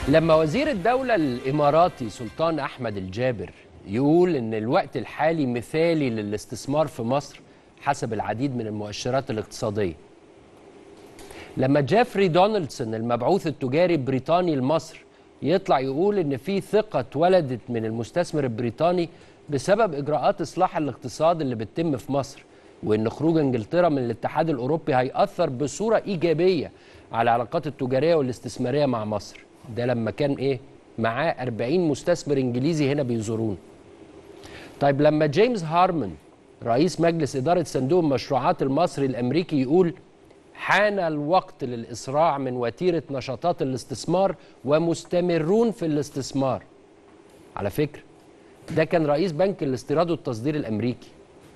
لما وزير الدولة الإماراتي سلطان أحمد الجابر يقول إن الوقت الحالي مثالي للاستثمار في مصر حسب العديد من المؤشرات الاقتصادية لما جيفري دونالدسون المبعوث التجاري البريطاني لمصر يطلع يقول إن في ثقة اتولدت من المستثمر البريطاني بسبب إجراءات إصلاح الاقتصاد اللي بتتم في مصر وإن خروج إنجلترا من الاتحاد الأوروبي هيأثر بصورة إيجابية على العلاقات التجارية والاستثمارية مع مصر ده لما كان ايه معاه 40 مستثمر انجليزي هنا بيزورون طيب لما جيمس هارمون رئيس مجلس إدارة صندوق المشروعات المصري الأمريكي يقول حان الوقت للإسراع من وتيرة نشاطات الاستثمار ومستمرون في الاستثمار على فكرة ده كان رئيس بنك الاستيراد والتصدير الأمريكي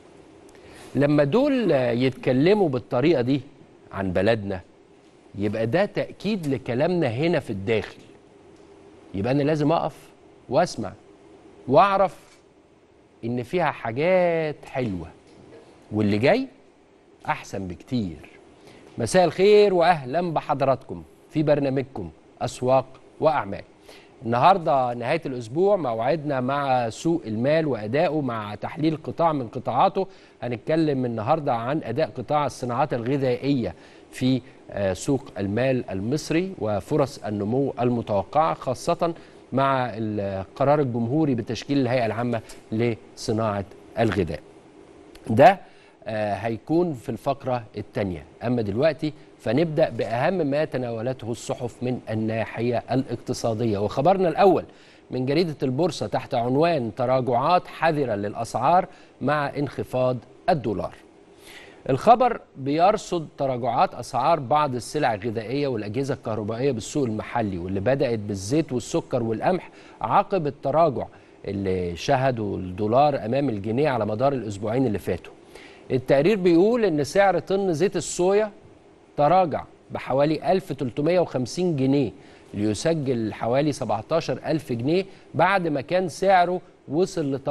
لما دول يتكلموا بالطريقة دي عن بلدنا يبقى ده تأكيد لكلامنا هنا في الداخل يبقى أنا لازم أقف وأسمع وأعرف إن فيها حاجات حلوة واللي جاي أحسن بكتير مساء الخير وأهلا بحضراتكم في برنامجكم أسواق وأعمال النهارده نهايه الاسبوع موعدنا مع سوق المال وادائه مع تحليل قطاع من قطاعاته هنتكلم النهارده عن اداء قطاع الصناعات الغذائيه في سوق المال المصري وفرص النمو المتوقعه خاصه مع القرار الجمهوري بتشكيل الهيئه العامه لصناعه الغذاء. ده هيكون في الفقره الثانيه، اما دلوقتي فنبدا باهم ما تناولته الصحف من الناحيه الاقتصاديه وخبرنا الاول من جريده البورصه تحت عنوان تراجعات حذره للاسعار مع انخفاض الدولار. الخبر بيرصد تراجعات اسعار بعض السلع الغذائيه والاجهزه الكهربائيه بالسوق المحلي واللي بدات بالزيت والسكر والقمح عقب التراجع اللي شهده الدولار امام الجنيه على مدار الاسبوعين اللي فاتوا. التقرير بيقول ان سعر طن زيت الصويا تراجع بحوالي 1350 جنيه ليسجل حوالي 17000 جنيه بعد ما كان سعره وصل ل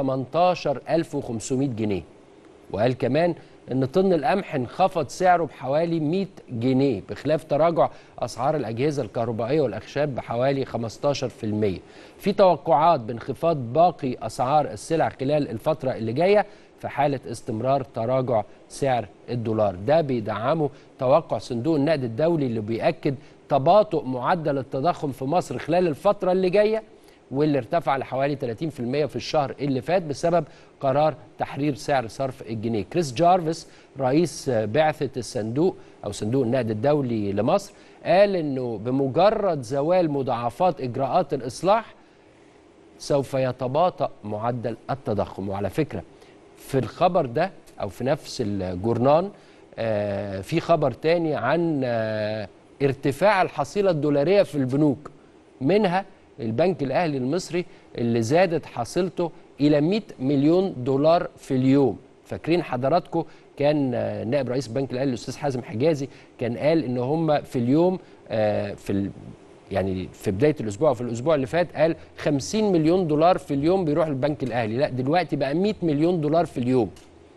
18500 جنيه وقال كمان ان طن القمح انخفض سعره بحوالي 100 جنيه بخلاف تراجع اسعار الاجهزه الكهربائيه والاخشاب بحوالي 15% في توقعات بانخفاض باقي اسعار السلع خلال الفتره اللي جايه في حالة استمرار تراجع سعر الدولار ده بيدعمه توقع صندوق النقد الدولي اللي بيأكد تباطؤ معدل التضخم في مصر خلال الفترة اللي جاية واللي ارتفع لحوالي 30% في الشهر اللي فات بسبب قرار تحرير سعر صرف الجنيه كريس جارفيس رئيس بعثة الصندوق أو صندوق النقد الدولي لمصر قال أنه بمجرد زوال مضاعفات إجراءات الإصلاح سوف يتباطأ معدل التضخم وعلى فكرة في الخبر ده او في نفس الجورنان آه في خبر تاني عن آه ارتفاع الحصيله الدولاريه في البنوك منها البنك الاهلي المصري اللي زادت حصيلته الى 100 مليون دولار في اليوم فاكرين حضراتكم كان آه نائب رئيس البنك الاهلي الاستاذ حازم حجازي كان قال ان هم في اليوم في يعني في بدايه الاسبوع وفي الاسبوع اللي فات قال 50 مليون دولار في اليوم بيروح للبنك الاهلي لا دلوقتي بقى 100 مليون دولار في اليوم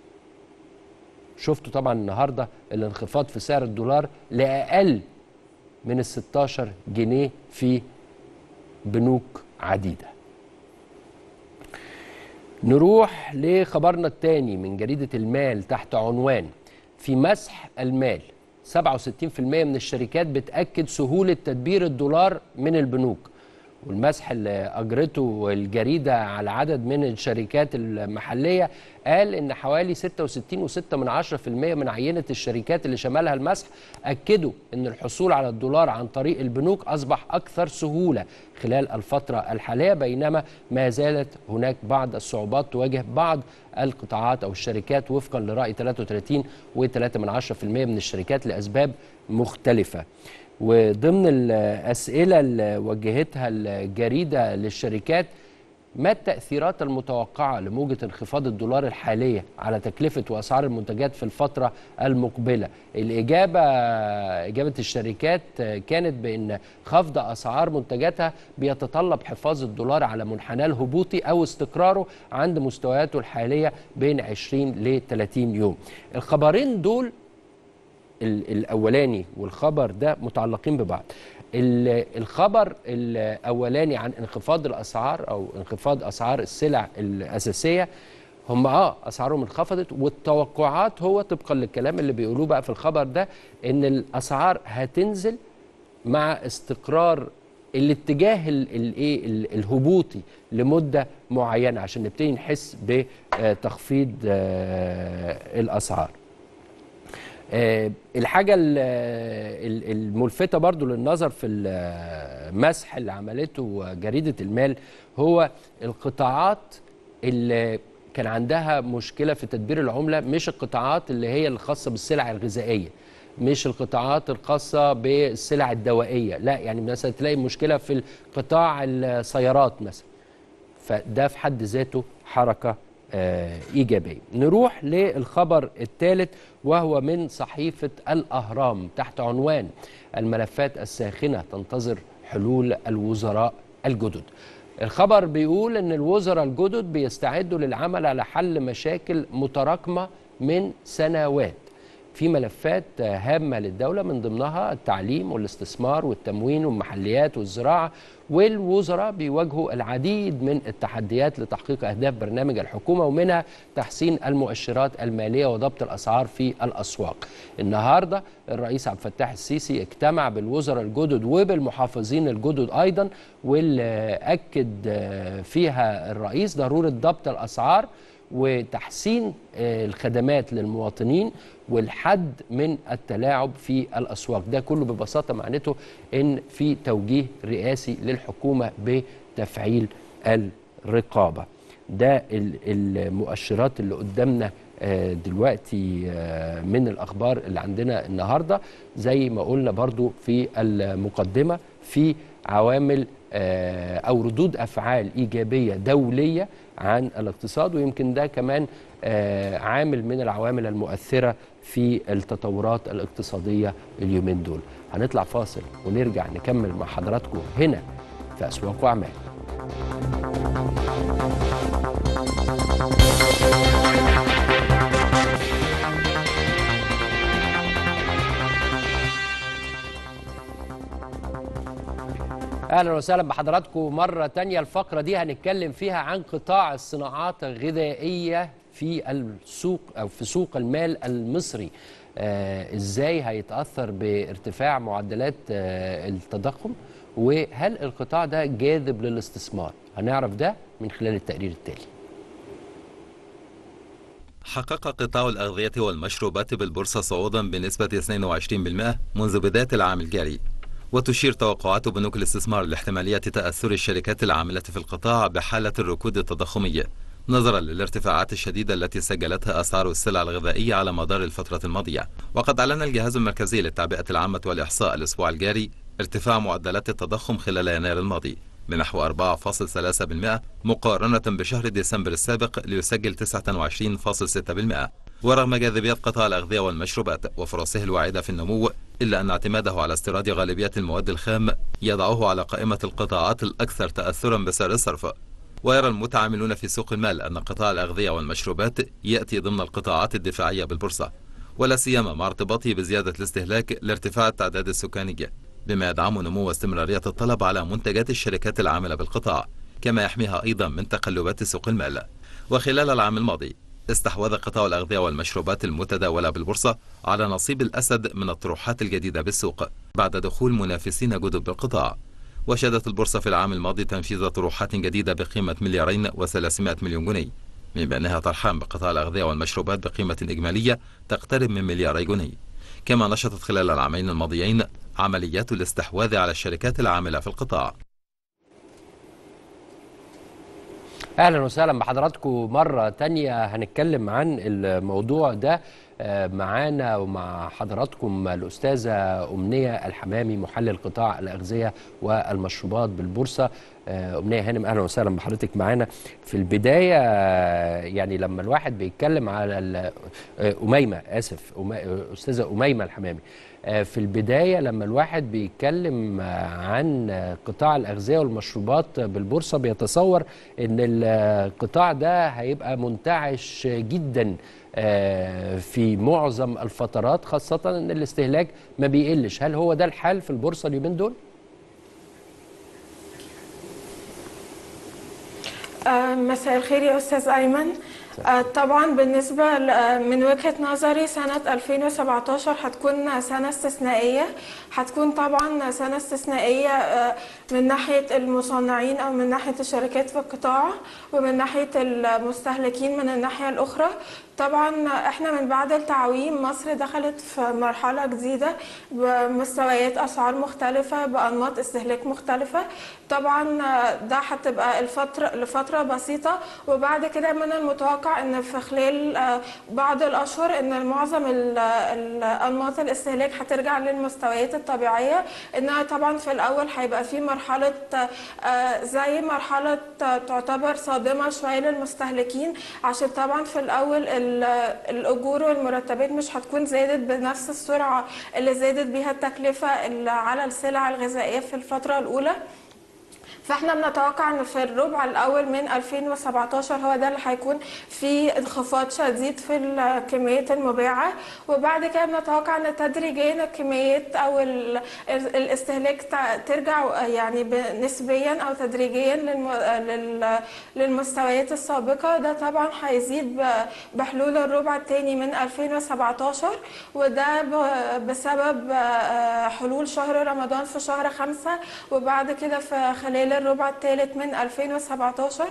شفتوا طبعا النهارده الانخفاض في سعر الدولار لاقل من ال 16 جنيه في بنوك عديده نروح لخبرنا الثاني من جريده المال تحت عنوان في مسح المال 67% من الشركات بتأكد سهولة تدبير الدولار من البنوك والمسح اللي أجرته الجريدة على عدد من الشركات المحلية قال إن حوالي 66.6% من عينة الشركات اللي شملها المسح أكدوا إن الحصول على الدولار عن طريق البنوك أصبح أكثر سهولة خلال الفترة الحالية بينما ما زالت هناك بعض الصعوبات تواجه بعض القطاعات أو الشركات وفقا لرأي 33.3% من الشركات لأسباب مختلفة وضمن الأسئلة اللي وجهتها الجريدة للشركات ما التأثيرات المتوقعة لموجة انخفاض الدولار الحالية على تكلفة وأسعار المنتجات في الفترة المقبلة الإجابة إجابة الشركات كانت بأن خفض أسعار منتجاتها بيتطلب حفاظ الدولار على منحناه الهبوطي أو استقراره عند مستوياته الحالية بين 20 ل 30 يوم الخبرين دول الاولاني والخبر ده متعلقين ببعض ال- الخبر الاولاني عن انخفاض الاسعار او انخفاض اسعار السلع الاساسيه هم اه اسعارهم انخفضت والتوقعات هو طبقا للكلام اللي بيقولوه بقى في الخبر ده ان الاسعار هتنزل مع استقرار الاتجاه ال- الايه ال- الهبوطي لمده معينه عشان نبتدي نحس بتخفيض آه، الاسعار. آه، الحاجة ال- ال- الملفتة برضو للنظر في المسح اللي عملته جريدة المال هو القطاعات اللي كان عندها مشكلة في تدبير العملة مش القطاعات اللي هي الخاصة بالسلع الغذائية مش القطاعات الخاصة بالسلع الدوائية لا يعني مثلا تلاقي مشكلة في قطاع السيارات مثلا فده في حد ذاته حركة آه، إيجابية نروح للخبر الثالث وهو من صحيفة الأهرام تحت عنوان الملفات الساخنة تنتظر حلول الوزراء الجدد الخبر بيقول ان الوزراء الجدد بيستعدوا للعمل على حل مشاكل متراكمة من سنوات في ملفات هامة للدولة من ضمنها التعليم والاستثمار والتموين والمحليات والزراعة والوزراء بيواجهوا العديد من التحديات لتحقيق أهداف برنامج الحكومة ومنها تحسين المؤشرات المالية وضبط الأسعار في الأسواق النهاردة الرئيس عبد الفتاح السيسي اجتمع بالوزراء الجدد وبالمحافظين الجدد أيضا واللي أكد فيها الرئيس ضرورة ضبط الأسعار وتحسين آه، الخدمات للمواطنين والحد من التلاعب في الاسواق ده كله ببساطه معناته ان في توجيه رئاسي للحكومه بتفعيل الرقابه ده ال- المؤشرات اللي قدامنا آه، دلوقتي آه، من الاخبار اللي عندنا النهارده زي ما قلنا برضو في المقدمه في عوامل آه، او ردود افعال ايجابيه دوليه عن الاقتصاد ويمكن ده كمان آه، عامل من العوامل المؤثره في التطورات الاقتصاديه اليومين دول هنطلع فاصل ونرجع نكمل مع حضراتكم هنا في اسواق واعمال اهلا وسهلا بحضراتكم مره تانية الفقره دي هنتكلم فيها عن قطاع الصناعات الغذائيه في السوق او في سوق المال المصري آه ازاي هيتاثر بارتفاع معدلات آه التضخم وهل القطاع ده جاذب للاستثمار هنعرف ده من خلال التقرير التالي حقق قطاع الأغذية والمشروبات بالبورصة صعودا بنسبة 22% منذ بداية العام الجاري وتشير توقعات بنوك الاستثمار لاحتمالية تأثر الشركات العاملة في القطاع بحالة الركود التضخمي نظرا للارتفاعات الشديدة التي سجلتها أسعار السلع الغذائية على مدار الفترة الماضية وقد أعلن الجهاز المركزي للتعبئة العامة والإحصاء الأسبوع الجاري ارتفاع معدلات التضخم خلال يناير الماضي بنحو 4.3% مقارنة بشهر ديسمبر السابق ليسجل 29.6% ورغم جاذبية قطاع الأغذية والمشروبات وفرصه الواعدة في النمو إلا أن اعتماده على استيراد غالبية المواد الخام يضعه على قائمة القطاعات الأكثر تأثرا بسعر الصرف ويرى المتعاملون في سوق المال أن قطاع الأغذية والمشروبات يأتي ضمن القطاعات الدفاعية بالبورصة ولا سيما مع ارتباطه بزيادة الاستهلاك لارتفاع التعداد السكاني بما يدعم نمو واستمرارية الطلب على منتجات الشركات العاملة بالقطاع كما يحميها أيضا من تقلبات سوق المال وخلال العام الماضي استحوذ قطاع الأغذية والمشروبات المتداولة بالبورصة على نصيب الأسد من الطروحات الجديدة بالسوق بعد دخول منافسين جدد بالقطاع وشهدت البورصة في العام الماضي تنفيذ طروحات جديدة بقيمة مليارين وثلاثمائة مليون جنيه من بينها طرحان بقطاع الأغذية والمشروبات بقيمة إجمالية تقترب من ملياري جنيه كما نشطت خلال العامين الماضيين عمليات الاستحواذ على الشركات العاملة في القطاع اهلا وسهلا بحضراتكم مره تانية هنتكلم عن الموضوع ده آه، معانا ومع حضراتكم الاستاذه امنيه الحمامي محلل قطاع الاغذيه والمشروبات بالبورصه آه، امنيه هانم اهلا وسهلا بحضرتك معانا في البدايه آه، يعني لما الواحد بيتكلم على ال- آه، اميمه اسف أم- استاذه اميمه الحمامي آه، في البدايه لما الواحد بيتكلم آه، عن آه، قطاع الاغذيه والمشروبات بالبورصه بيتصور ان القطاع ده هيبقى منتعش جدا آه، في معظم الفترات خاصه ان الاستهلاك ما بيقلش هل هو ده الحال في البورصه اليومين دول آه، مساء الخير يا أستاذ أيمن آه، طبعا بالنسبة ل- آه، من وجهة نظري سنة 2017 هتكون سنة استثنائية هتكون طبعا سنة استثنائية آه، من ناحية المصنعين أو من ناحية الشركات في القطاع ومن ناحية المستهلكين من الناحية الأخرى طبعا احنا من بعد التعويم مصر دخلت في مرحلة جديدة بمستويات أسعار مختلفة بأنماط استهلاك مختلفة طبعا ده هتبقى الفترة لفترة بسيطة وبعد كده من المتوقع ان في خلال آه، بعض الأشهر ان معظم ال- الأنماط الاستهلاك هترجع للمستويات الطبيعية انها طبعا في الأول هيبقى في مرحلة آه، زي مرحلة آه، تعتبر صادمة شوية للمستهلكين عشان طبعا في الأول ال- الأجور والمرتبات مش هتكون زادت بنفس السرعة اللي زادت بيها التكلفة اللي على السلع الغذائية في الفترة الأولى فاحنا بنتوقع ان في الربع الاول من 2017 هو ده اللي هيكون في انخفاض شديد في الكميات المباعه وبعد كده بنتوقع ان تدريجيا الكميات او ال- الاستهلاك ت- ترجع يعني ب- نسبيا او تدريجيا للم- لل- للمستويات السابقه ده طبعا هيزيد ب- بحلول الربع الثاني من 2017 وده ب- بسبب آه، حلول شهر رمضان في شهر خمسة وبعد كده في خلال الربع الثالث من 2017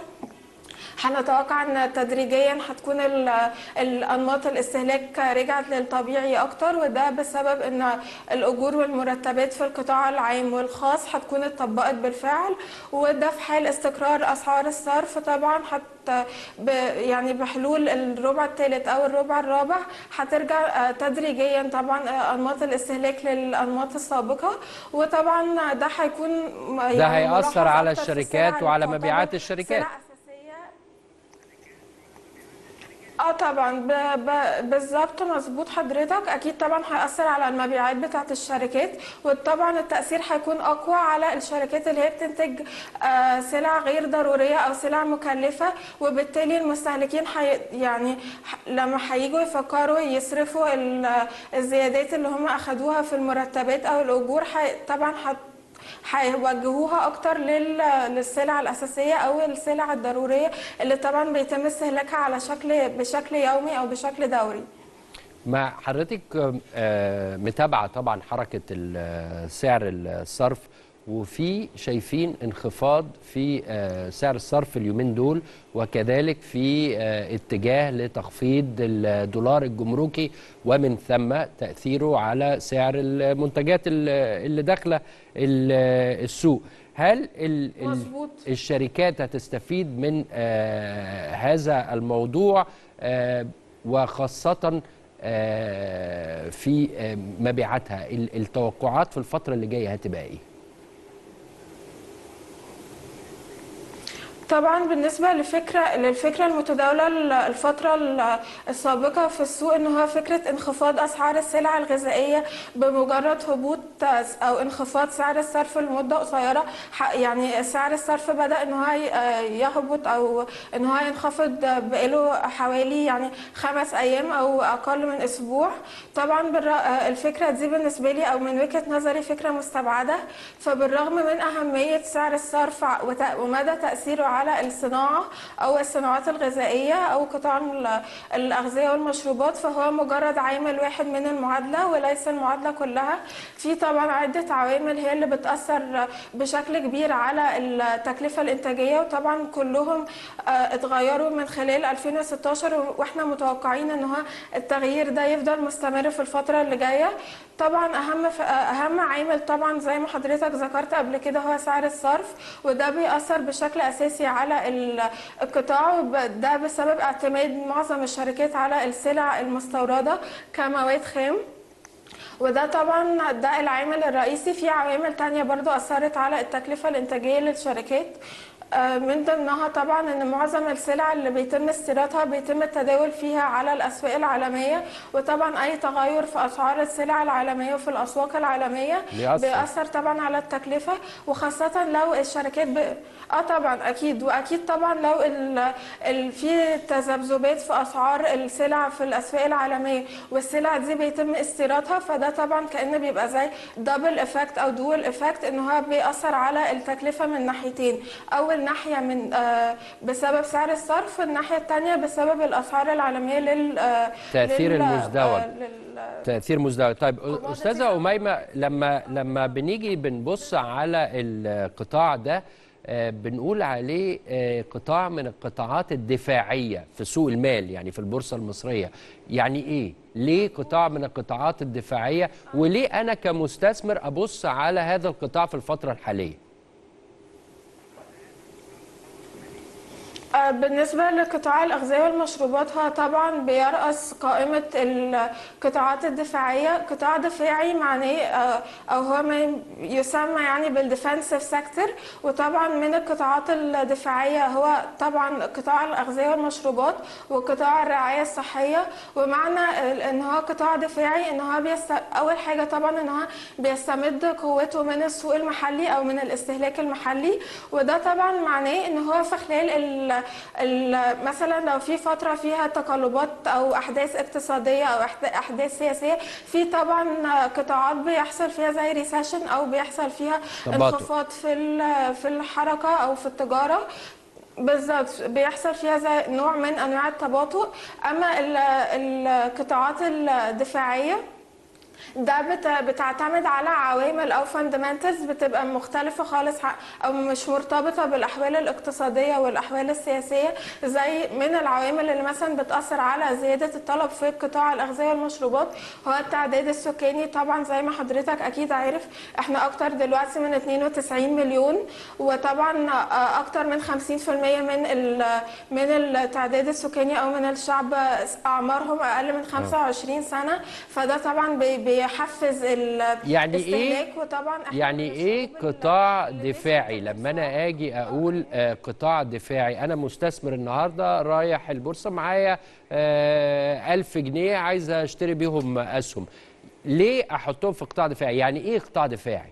هنتوقع ان تدريجيا هتكون ال- الانماط الاستهلاك رجعت للطبيعي اكتر وده بسبب ان الاجور والمرتبات في القطاع العام والخاص هتكون اتطبقت بالفعل وده في حال استقرار اسعار الصرف طبعا هت ب يعني بحلول الربع الثالث او الربع الرابع هترجع آه، تدريجيا طبعا آه، انماط الاستهلاك للانماط السابقه وطبعا ده هيكون يعني ده هيأثر ملاحظ على أكتر في الشركات السلع وعلى اللي مبيعات تعتبر الشركات. سلع أساسية اه طبعا ب... ب... بالظبط مظبوط حضرتك اكيد طبعا هيأثر على المبيعات بتاعه الشركات وطبعا التأثير هيكون اقوى على الشركات اللي هي بتنتج آه سلع غير ضرورية او سلع مكلفة وبالتالي المستهلكين حي... يعني ح... لما هيجوا يفكروا يصرفوا ال... الزيادات اللي هم اخدوها في المرتبات او الاجور حي... طبعا هت... هيوجهوها اكتر لل- للسلع الاساسيه او السلع الضروريه اللي طبعا بيتم استهلاكها على شكل بشكل يومي او بشكل دوري ما حضرتك آه، متابعة طبعا حركة ال- سعر الصرف وفي شايفين انخفاض في آه، سعر الصرف اليومين دول وكذلك في آه، اتجاه لتخفيض الدولار الجمركي ومن ثم تأثيره على سعر المنتجات ال- اللي داخلة ال- السوق هل ال- ال- مظبوط. الشركات هتستفيد من آه، هذا الموضوع آه، وخاصة آه، في آه، مبيعاتها ال- التوقعات في الفترة اللي جاية هتبقى ايه؟ طبعا بالنسبة لفكرة للفكرة المتداولة ال- الفترة ال- السابقة في السوق ان هو فكرة انخفاض اسعار السلع الغذائية بمجرد هبوط او انخفاض سعر الصرف لمدة قصيرة ح- يعني سعر الصرف بدأ ان هو ي- يهبط او ان هو ينخفض بقاله حوالي يعني خمس ايام او اقل من اسبوع طبعا بالر- الفكرة دي بالنسبة لي او من وجهة نظري فكرة مستبعدة فبالرغم من اهمية سعر الصرف وت- ومدى تأثيره على الصناعة أو الصناعات الغذائية أو قطاع ال- الأغذية والمشروبات فهو مجرد عامل واحد من المعادلة وليس المعادلة كلها في طبعا عدة عوامل هي اللي بتأثر بشكل كبير على التكلفة الإنتاجية وطبعا كلهم آه، اتغيروا من خلال 2016 واحنا متوقعين ان هو التغيير ده يفضل مستمر في الفترة اللي جاية طبعا اهم ف- اهم عامل طبعا زي ما حضرتك ذكرت قبل كده هو سعر الصرف وده بيأثر بشكل اساسي على ال- القطاع وب- ده بسبب اعتماد معظم الشركات على السلع المستوردة كمواد خام وده طبعا ده العامل الرئيسي في عوامل تانية برضو أثرت على التكلفة الإنتاجية للشركات آه، من ضمنها طبعا ان معظم السلع اللي بيتم استيرادها بيتم التداول فيها على الاسواق العالميه وطبعا اي تغير في اسعار السلع العالميه وفي الاسواق العالميه بيأثر. بيأثر طبعا على التكلفه وخاصه لو الشركات ب... اه طبعا اكيد واكيد طبعا لو ال... ال... في تذبذبات في اسعار السلع في الاسواق العالميه والسلع دي بيتم استيرادها فده طبعا كأنه بيبقى زي دبل افكت او دول افكت ان هو بيأثر على التكلفه من ناحيتين اول الناحية من آه، بسبب سعر الصرف الناحية التانية بسبب الأسعار العالمية لل آه، تأثير لل- المزدوج. آه، لل- تأثير مزدوج طيب commodity أستاذة أميمة لما لما بنيجي بنبص على القطاع ده آه، بنقول عليه آه، قطاع من القطاعات الدفاعية في سوق المال يعني في البورصة المصرية يعني إيه؟ ليه قطاع من القطاعات الدفاعية وليه أنا كمستثمر أبص على هذا القطاع في الفترة الحالية؟ آه، بالنسبة لقطاع الأغذية والمشروبات هو طبعا بيرأس قائمة القطاعات الدفاعية قطاع دفاعي معناه آه، أو هو ما يسمى يعني بالديفنسيف سيكتور وطبعا من القطاعات الدفاعية هو طبعا قطاع الأغذية والمشروبات وقطاع الرعاية الصحية ومعنى ال- إن هو قطاع دفاعي إن هو بيست... أول حاجة طبعا إن هو بيستمد قوته من السوق المحلي أو من الاستهلاك المحلي وده طبعا معناه إن هو في خلال ال... ال... مثلا لو في فترة فيها تقلبات أو أحداث اقتصادية أو أحد- أحداث سياسية في طبعا قطاعات بيحصل فيها زي ريسيشن أو بيحصل فيها تباطؤ. انخفاض في ال- في الحركة أو في التجارة بالظبط بيحصل فيها زي نوع من انواع التباطؤ اما ال- القطاعات الدفاعيه ده بت- بتعتمد على عوامل او فاندمنتالز بتبقى مختلفه خالص ع- او مش مرتبطه بالاحوال الاقتصاديه والاحوال السياسيه زي من العوامل اللي مثلا بتاثر على زياده الطلب في قطاع الاغذيه والمشروبات هو التعداد السكاني طبعا زي ما حضرتك اكيد عارف احنا اكتر دلوقتي من 92 مليون وطبعا آه، اكتر من 50% من ال- من التعداد السكاني او من الشعب اعمارهم اقل من 25 سنه فده طبعا بي- بيحفز ال- يعني إيه؟ الاستهلاك وطبعا إحنا يعني ايه بنشوف ال- قطاع اللي دفاعي بيحصل في لما انا اجي اقول آه، قطاع دفاعي انا مستثمر النهارده رايح البورصه معايا آه، ألف جنيه عايز اشتري بيهم اسهم ليه احطهم في قطاع دفاعي يعني ايه قطاع دفاعي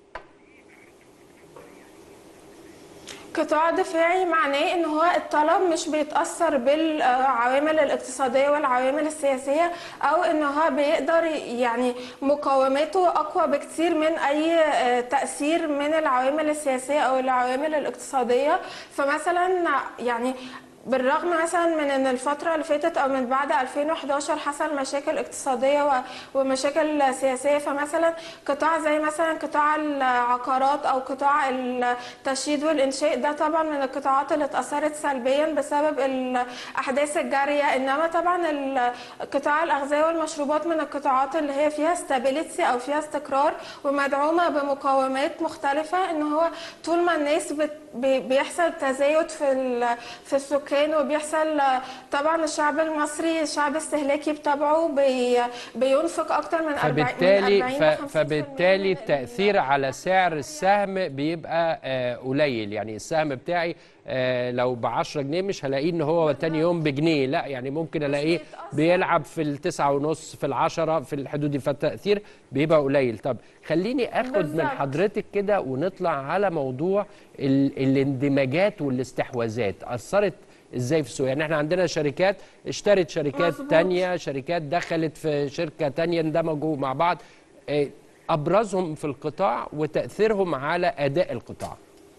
قطاع دفاعي معناه ان هو الطلب مش بيتاثر بالعوامل الاقتصاديه والعوامل السياسيه او ان هو بيقدر يعني مقاومته اقوى بكتير من اي آه، تاثير من العوامل السياسيه او العوامل الاقتصاديه فمثلا يعني بالرغم مثلا من ان الفتره اللي فاتت او من بعد 2011 حصل مشاكل اقتصاديه و- ومشاكل سياسيه فمثلا قطاع زي مثلا قطاع العقارات او قطاع التشييد والانشاء ده طبعا من القطاعات اللي اتاثرت سلبيا بسبب الاحداث الجاريه انما طبعا ال- قطاع الاغذيه والمشروبات من القطاعات اللي هي فيها ستابيليتي او فيها استقرار ومدعومه بمقومات مختلفه ان هو طول ما الناس بت بي- بيحصل تزايد في ال- في السكان وبيحصل طبعا الشعب المصري شعب استهلاكي بطبعه بي بينفق اكتر من 40 من فبالتالي 40 ف- ل 50% فبالتالي من ال- التاثير على سعر السهم بيبقى آه، قليل يعني السهم بتاعي آه، لو ب 10 جنيه مش هلاقيه ان هو تاني يوم بجنيه لا يعني ممكن الاقيه بيتأثر. بيلعب في التسعة ونص في العشرة في الحدود دي فالتأثير بيبقى قليل طب خليني اخد من بالظبط. حضرتك كده ونطلع على موضوع ال- الاندماجات والاستحواذات اثرت ازاي في السوق يعني احنا عندنا شركات اشترت شركات مظبوط. تانية شركات دخلت في شركة تانية اندمجوا مع بعض آه، ابرزهم في القطاع وتأثيرهم على اداء القطاع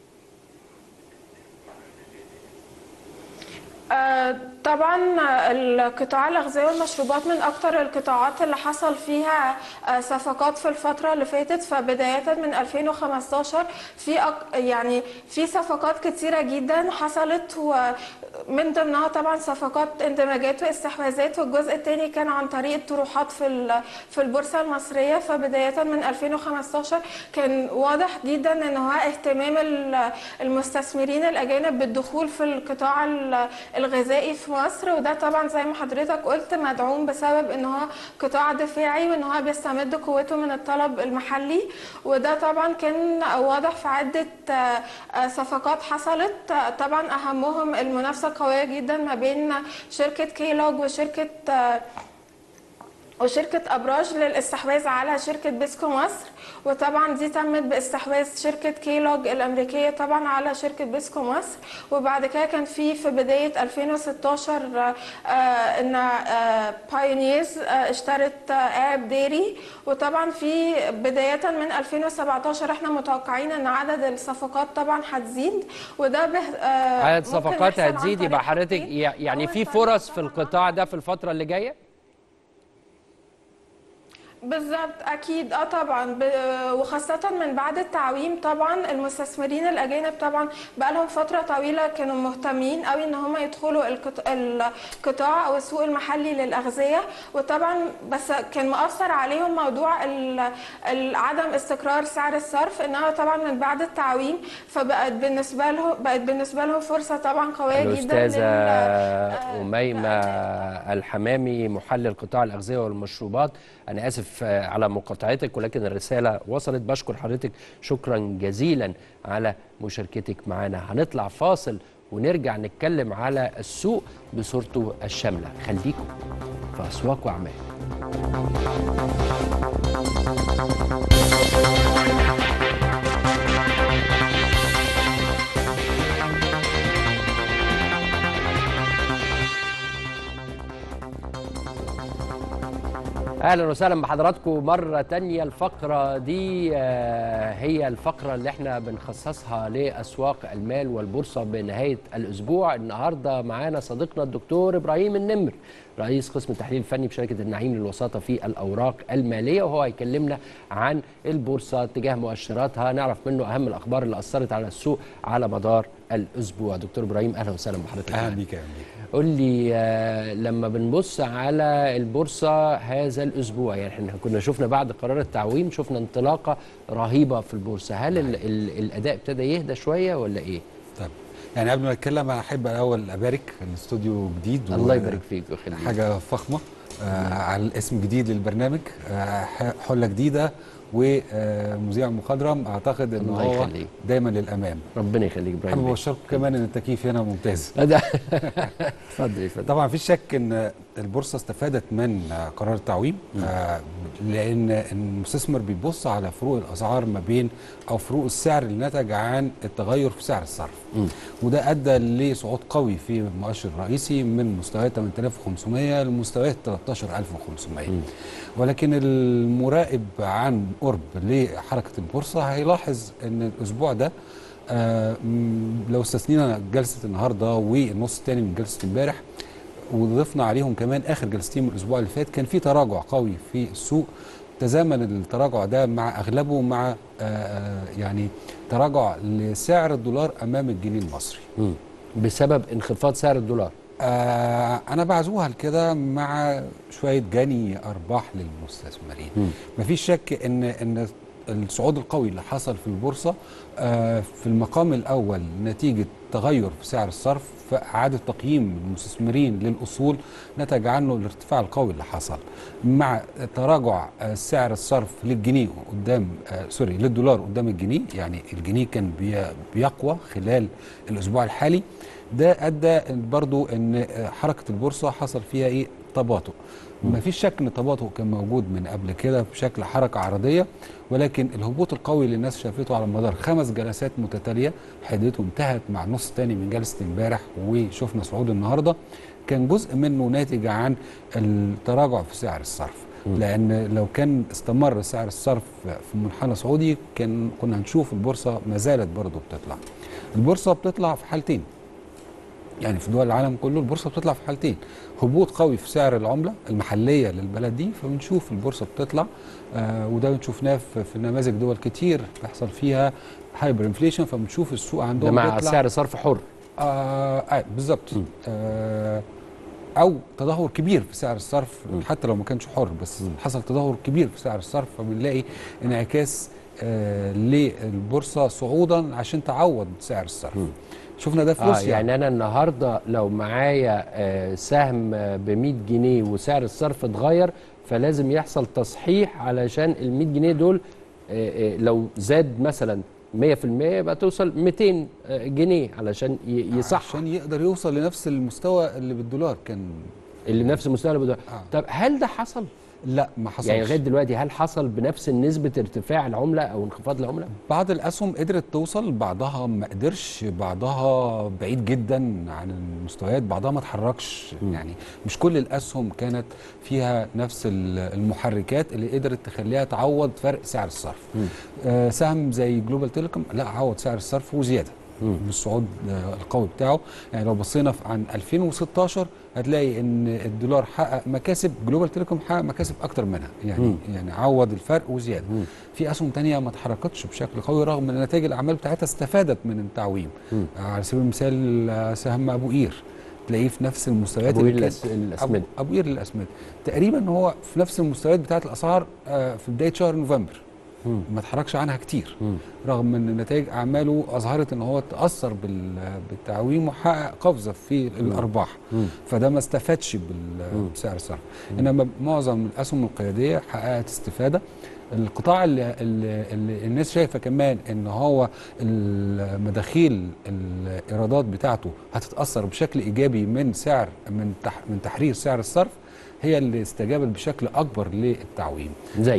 آه، طبعا القطاع الأغذية والمشروبات من أكتر القطاعات اللي حصل فيها آه، صفقات في الفترة اللي فاتت فبداية من 2015 في أك... يعني في صفقات كتيرة جدا حصلت ومن ضمنها طبعا صفقات اندماجات واستحواذات والجزء الثاني كان عن طريق الطروحات في ال... في البورصة المصرية فبداية من 2015 كان واضح جدا ان هو اهتمام ال- المستثمرين الأجانب بالدخول في القطاع ال- الغذائي في مصر وده طبعا زي ما حضرتك قلت مدعوم بسبب ان هو قطاع دفاعي وان هو بيستمد قوته من الطلب المحلي وده طبعا كان واضح في عدة آه، آه، صفقات حصلت آه، طبعا اهمهم المنافسة قوية جدا ما بين شركة كيلوج وشركة آه، وشركة أبراج للاستحواذ على شركة بيسكو مصر وطبعا دي تمت باستحواذ شركة كيلوج الأمريكية طبعا على شركة بيسكو مصر وبعد كده كان في في بداية 2016 آه، إن بايونيرز اشترت آب ديري وطبعا في بداية من 2017 احنا متوقعين إن عدد الصفقات طبعا هتزيد وده به آه، عدد ممكن صفقات يحصل عن هتزيد يبقى طريق حضرتك حاجتين. يع- يعني أول في طريق فرص في طبعاً القطاع ده في الفتره اللي جايه بالظبط اكيد اه طبعا ب... وخاصه من بعد التعويم طبعا المستثمرين الاجانب طبعا بقى لهم فتره طويله كانوا مهتمين قوي ان هم يدخلوا القط... القطاع او السوق المحلي للاغذيه وطبعا بس كان مؤثر عليهم موضوع ال... ال- عدم استقرار سعر الصرف انها طبعا من بعد التعويم فبقت بالنسبه لهم بقت بالنسبه لهم فرصه طبعا قويه جدا الأستاذة لل- أميمة الحمامي محلل قطاع الأغذية والمشروبات أنا آسف آه، على مقاطعتك ولكن الرسالة وصلت بشكر حضرتك شكرا جزيلا على مشاركتك معنا هنطلع فاصل ونرجع نتكلم على السوق بصورته الشاملة خليكم في أسواق وأعمال اهلا وسهلا بحضراتكم مره تانية الفقره دي آه، هي الفقره اللي احنا بنخصصها لاسواق المال والبورصه بنهايه الاسبوع النهارده معانا صديقنا الدكتور ابراهيم النمر رئيس قسم التحليل الفني بشركه النعيم للوساطه في الاوراق الماليه وهو هيكلمنا عن البورصه تجاه مؤشراتها نعرف منه اهم الاخبار اللي اثرت على السوق على مدار الاسبوع دكتور ابراهيم اهلا وسهلا بحضرتك اهلا معانا. بيك يا امير قول لي آه، لما بنبص على البورصة هذا الأسبوع يعني احنا كنا شفنا بعد قرار التعويم شفنا انطلاقة رهيبة في البورصة هل ال ال الأداء ابتدى يهدى شوية ولا إيه؟ طيب يعني قبل ما اتكلم انا احب الاول ابارك الاستوديو جديد و- الله يبارك فيك ويخليك حاجه فخمه آه على الاسم جديد للبرنامج آه ح- حله جديد ومذيع مخضرم اعتقد ان الله هو يخليك. دايما للامام ربنا يخليك حابب إبراهيم بيه. ابشركم كمان ان التكييف هنا ممتاز ده اتفضل اتفضل طبعا في شك ان البورصه استفادت من قرار التعويم آه لان المستثمر بيبص على فروق الاسعار ما بين او فروق السعر اللي نتج عن التغير في سعر الصرف مم. وده ادى لصعود قوي في المؤشر الرئيسي من مستويات 8500 لمستويات 13500 ولكن المراقب عن قرب لحركه البورصه هيلاحظ ان الاسبوع ده آه، م- لو استثنينا جلسه النهارده والنص الثاني من جلسه امبارح وضفنا عليهم كمان اخر جلستين من الاسبوع اللي فات كان في تراجع قوي في السوق تزامن التراجع ده مع اغلبه مع آه، آه، يعني تراجع لسعر الدولار امام الجنيه المصري مم. بسبب انخفاض سعر الدولار آه انا بعزوها كده مع شويه جني ارباح للمستثمرين مم. مفيش شك ان ان الصعود القوي اللي حصل في البورصه آه في المقام الاول نتيجه تغير في سعر الصرف فاعاده تقييم المستثمرين للاصول نتج عنه الارتفاع القوي اللي حصل مع تراجع آه، سعر الصرف للجنيه قدام آه سوري للدولار قدام الجنيه يعني الجنيه كان بي- بيقوى خلال الاسبوع الحالي ده ادى برضو ان حركه البورصه حصل فيها ايه تباطؤ ما فيش شك ان التباطؤ كان موجود من قبل كده بشكل حركه عرضيه ولكن الهبوط القوي اللي الناس شافته على مدار خمس جلسات متتاليه حدته انتهت مع النص الثاني من جلسه امبارح وشفنا صعود النهارده كان جزء منه ناتج عن التراجع في سعر الصرف لان لو كان استمر سعر الصرف في منحنى صعودي كان كنا هنشوف البورصه ما زالت برضه بتطلع البورصه بتطلع في حالتين يعني في دول العالم كله البورصه بتطلع في حالتين هبوط قوي في سعر العمله المحليه للبلد دي فبنشوف البورصه بتطلع آه وده شفناه في, في نماذج دول كتير بيحصل فيها هايبر انفليشن فبنشوف السوق ده عندهم مع بيطلع سعر صرف حر آه, آه بالظبط آه او تدهور كبير في سعر الصرف حتى لو ما كانش حر بس حصل تدهور كبير في سعر الصرف فبنلاقي انعكاس آه للبورصه صعودا عشان تعوض سعر الصرف شفنا ده في اه روسيا يعني انا النهارده لو معايا آه، سهم ب 100 جنيه وسعر الصرف اتغير فلازم يحصل تصحيح علشان ال 100 جنيه دول آه، آه، لو زاد مثلا 100% يبقى توصل 200 آه، جنيه علشان ي- يصح عشان يقدر يوصل لنفس المستوى اللي بالدولار كان اللي نفس المستوى اللي بدأ. آه. طب هل ده حصل؟ لا ما حصلش يعني لغايه دلوقتي هل حصل بنفس نسبه ارتفاع العمله او انخفاض العمله؟ بعض الاسهم قدرت توصل بعضها ما قدرش بعضها بعيد جدا عن المستويات بعضها ما اتحركش يعني مش كل الاسهم كانت فيها نفس ال- المحركات اللي قدرت تخليها تعوض فرق سعر الصرف آه سهم زي جلوبال تيليكوم لا عوض سعر الصرف وزياده بالصعود آه، القوي بتاعه يعني لو بصينا في عن 2016 هتلاقي ان الدولار حقق مكاسب جلوبال تيليكوم حقق مكاسب اكتر منها يعني مم. يعني عوض الفرق وزياده في اسهم تانية ما اتحركتش بشكل قوي رغم ان نتائج الاعمال بتاعتها استفادت من التعويم مم. آه، على سبيل المثال آه، سهم ابو قير تلاقيه في نفس المستويات أبو اللي قير كانت- للأس- للأسمدة. أبو- ابو قير للاسمده تقريبا هو في نفس المستويات بتاعت الاسعار آه، في بدايه شهر نوفمبر مم. ما اتحركش عنها كتير مم. رغم ان نتائج اعماله اظهرت ان هو تاثر بال- بالتعويم وحقق قفزه في الارباح مم. فده ما استفادش بال- مم. بسعر الصرف انما معظم الاسهم القياديه حققت استفاده القطاع اللي, اللي, اللي الناس شايفه كمان ان هو المداخيل الايرادات بتاعته هتتاثر بشكل ايجابي من سعر من تح من تحرير سعر الصرف هي اللي استجابت بشكل اكبر للتعويم زي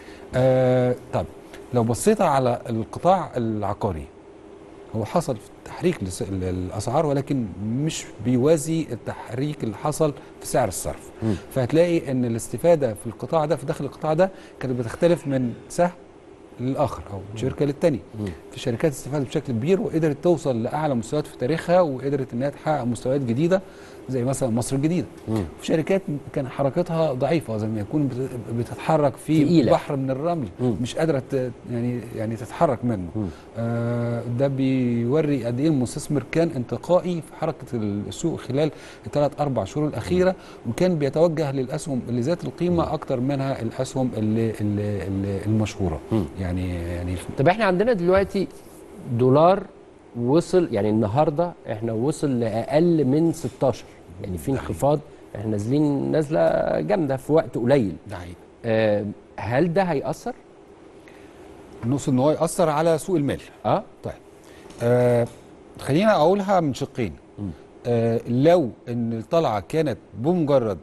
آه طب لو بصيت على القطاع العقاري هو حصل في تحريك لس- ال- الاسعار ولكن مش بيوازي التحريك اللي حصل في سعر الصرف مم. فهتلاقي ان الاستفاده في القطاع ده في داخل القطاع ده كانت بتختلف من سهم للاخر او شركه للتانيه مم. في شركات استفادت بشكل كبير وقدرت توصل لاعلى مستويات في تاريخها وقدرت انها تحقق مستويات جديده زي مثلا مصر الجديده مم. في شركات كان حركتها ضعيفه زي ما يكون بت- بتتحرك في تقيلة. بحر من الرمل مم. مش قادره ت- يعني يعني تتحرك منه مم. آه ده بيوري قد ايه المستثمر كان انتقائي في حركه السوق خلال الثلاث اربع شهور الاخيره وكان بيتوجه للاسهم اللي ذات القيمه اكتر منها الاسهم اللي, اللي, اللي المشهوره مم. يعني يعني طب احنا عندنا دلوقتي دولار وصل يعني النهارده احنا وصل لاقل من 16 يعني في انخفاض احنا نازلين نازله جامده في وقت قليل ده حقيقي آه هل ده هيأثر؟ نقصد ان هو ياثر على سوق المال اه طيب آه خلينا اقولها من شقين آه لو ان الطلعه كانت بمجرد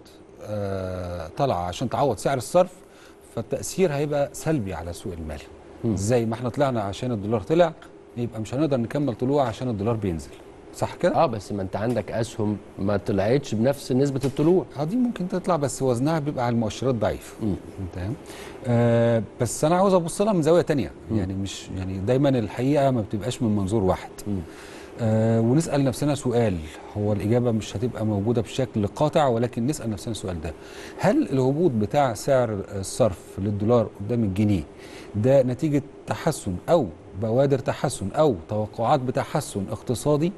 آه طلعه عشان تعوض سعر الصرف فالتاثير هيبقى سلبي على سوق المال مم. زي ما احنا طلعنا عشان الدولار طلع يبقى مش هنقدر نكمل طلوع عشان الدولار بينزل صح كده؟ اه بس ما انت عندك اسهم ما طلعتش بنفس نسبه الطلوع اه دي ممكن تطلع بس وزنها بيبقى على المؤشرات ضعيف مم. فاهم آه بس انا عاوز ابص لها من زاويه تانية يعني مش يعني دايما الحقيقه ما بتبقاش من منظور واحد مم. آه ونسال نفسنا سؤال هو الاجابه مش هتبقى موجوده بشكل قاطع ولكن نسال نفسنا السؤال ده هل الهبوط بتاع سعر الصرف للدولار قدام الجنيه ده نتيجه تحسن او بوادر تحسن او توقعات بتحسن اقتصادي